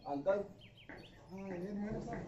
Uncle ಹಾಂ ಏನು ಹೇಳಿ ಸರ್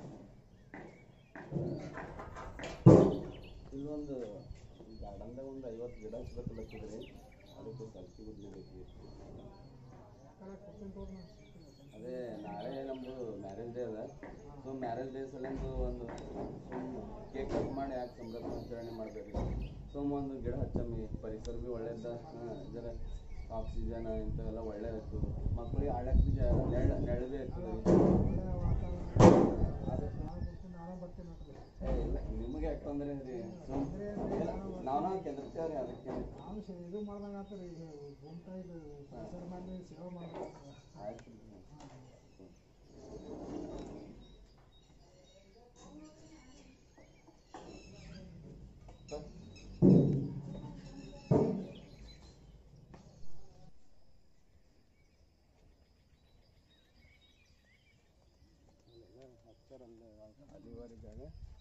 ಇಲ್ಲೊಂದು ಗಾರ್ಡನ್ದಾಗ ಒಂದು ಐವತ್ತು ಗಿಡ ಹಚ್ಬೇಕಲ್ಲತ್ತಿದ್ರಿ ಅದಕ್ಕೆ ಸಲ್ಕಿ ಬಿಡ್ಲಿಕ್ಕೆ ಕರೆಕ್ಟ್ ಕೊಡ್ತೀನಿ ತೋರಿ ಅದೇ ನಾಳೆ ನಮ್ಮದು ಮ್ಯಾರೇಜ್ ಡೇ ಅದ ಸೊ ಮ್ಯಾರೇಜ್ ಡೇ ಸಲಿಂದು ಒಂದು ಸುಮ್ಮ ಕೇಕ್ ಕಟ್ ಮಾಡಿ ಯಾಕೆ ಸಂಭ್ರಮಾಚರಣೆ ಮಾಡಬೇಕು ಸುಮ್ಮ ಒಂದು ಗಿಡ ಹಚ್ಚಮ್ಮಿ ಪರಿಸರ ಭೀ ಒಳ್ಳೇದ ಇದರ ಆಕ್ಸಿಜನ್ ಇಂಥವೆಲ್ಲ ಒಳ್ಳೆ ಇತ್ತು ಮಕ್ಕಳಿಗೆ ಆಡಕ್ಕೆ ಭೀ ಜ ನೆಳ ನೆಳ ಭೀ ಇರ್ತದೆ ಒಳ್ಳೆ ವಾತಾವರಣ ನಾನು ಕೊಡ್ತೀನಿ ನಾನೇ ಬರ್ತೀನಿ ನೋಡ್ರಿ ಏ ಇಲ್ಲ ನಿಮಗೆ ಯಾಕೆ ತೊಂದರೆ ರೀ ಸುಮ್ ಇಲ್ಲ ನಾವು ಕೆದರ್ತೇವೆ ರೀ ಅದಕ್ಕೆ ನಾವು ಶ- ಇದು ಮಾಡ್ದಂಗೆ ಆಗ್ತದೆ ಈಗ ಗುಂಟ ಇದು ಪರಿಸರ ಮಾಡಿ ಸೇವೆ ಮಾಡ್ಬೇಕು ಆಯ್ತು ರೀ ಅಲ್ಲಿವರೆಗೆ ಜಾಗ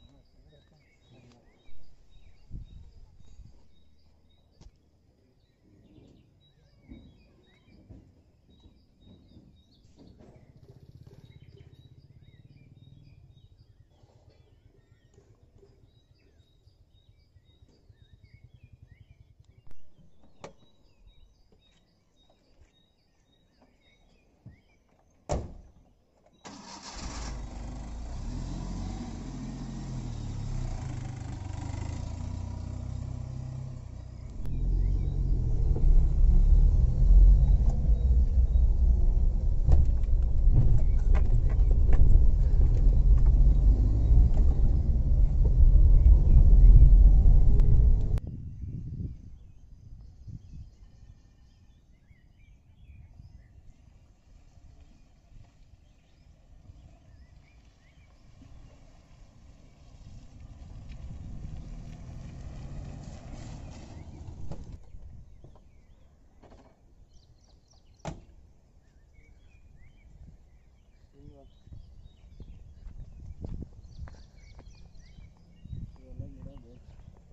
ಇವೆಲ್ಲ ಗಿಡ ಬೇಕು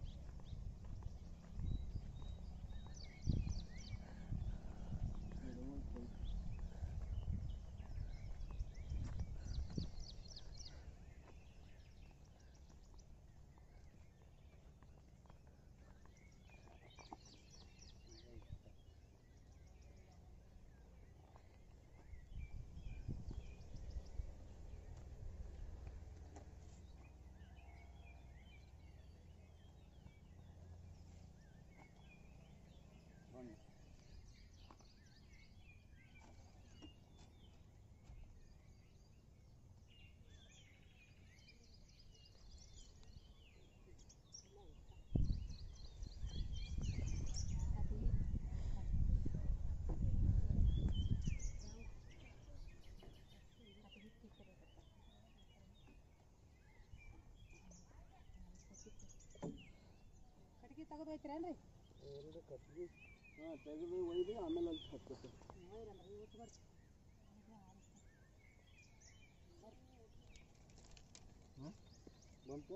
ಗಿಡಗಳು ಬೇಕು. ಬನ್ನಿ ಕಟ್ಗಿ ತೆಗೆದು ಹೋಯ್ತಿರೇನ್ರಿ ಎರಡು ಕಟ್ಗೆ ಹಾಂ ತೆಗೆದು ಒಯ್ದು ಆಮೇಲೆ ಅಲ್ಲಿ ಹಚ್ಚುತ್ತೆ ಬಂತು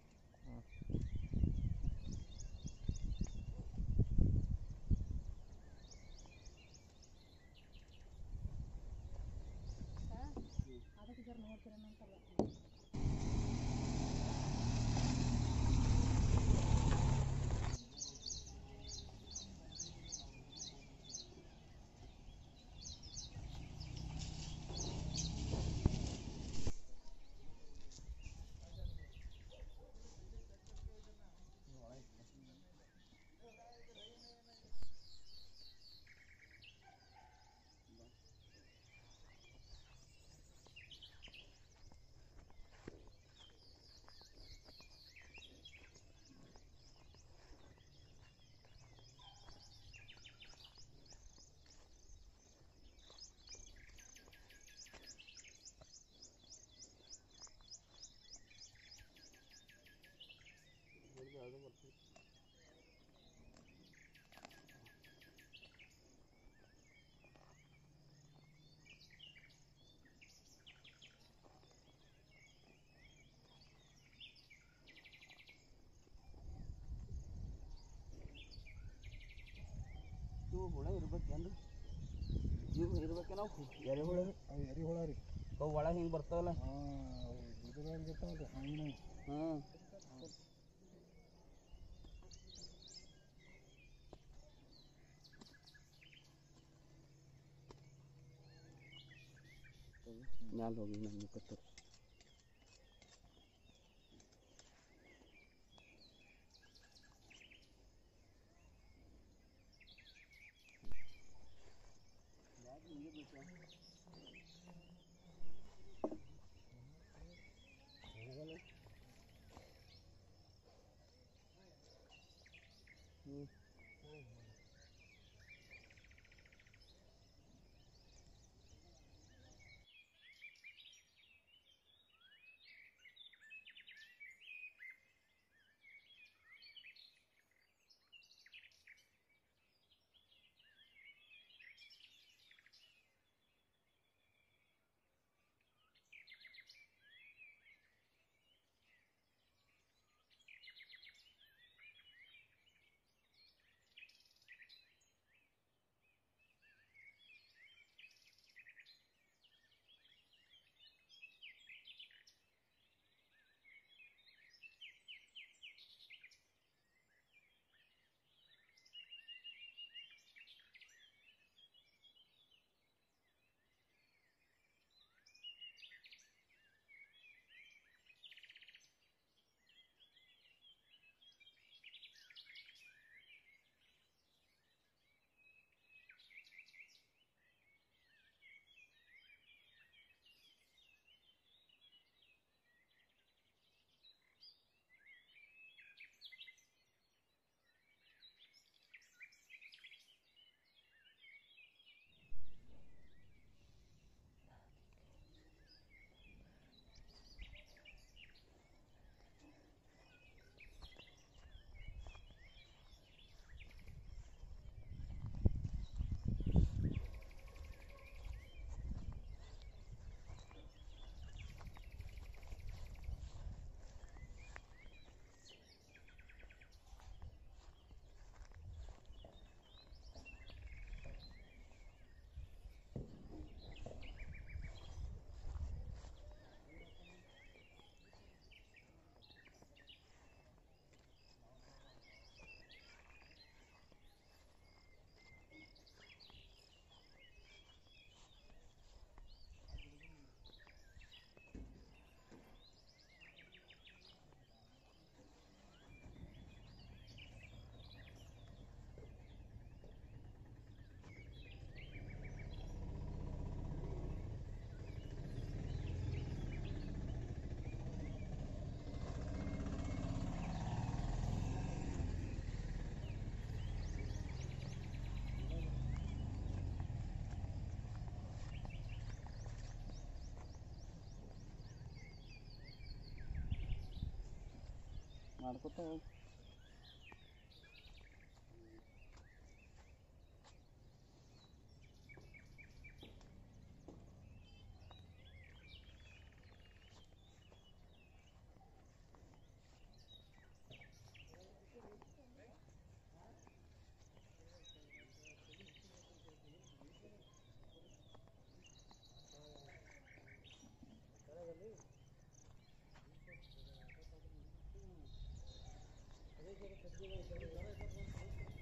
ಅದಕ್ಕೆ ಜರ ನೋಡ್ತೀರೇನಂತಲ್ಲ ಅದು ಬರ್ತದೆ ಇವು ಹುಳ ಇರ್ಬೇಕೇನ್ರಿ ಇವು ಇರ್ಬೇಕೇನೋ ಎರೆಹುಳ ಅದು ಎರಿಹುಳ ರೀ ಅವು ಒಳಗೆ ಹಿಂಗೆ ಬರ್ತಾವಲ್ಲ ಹಾಂ ಬಿಡುಗಡೆ ಇರ್ತಾವಲ್ರಿ ಹಂಗೆ ಹಾಂ ಮ್ಯಾಲ ಹೋಗಿ ನಮ್ಮ ಮುಖ ತೋರ್ಸು ಮಾಡ್ಕೊತ ಹೋಗಿ ಅದೇ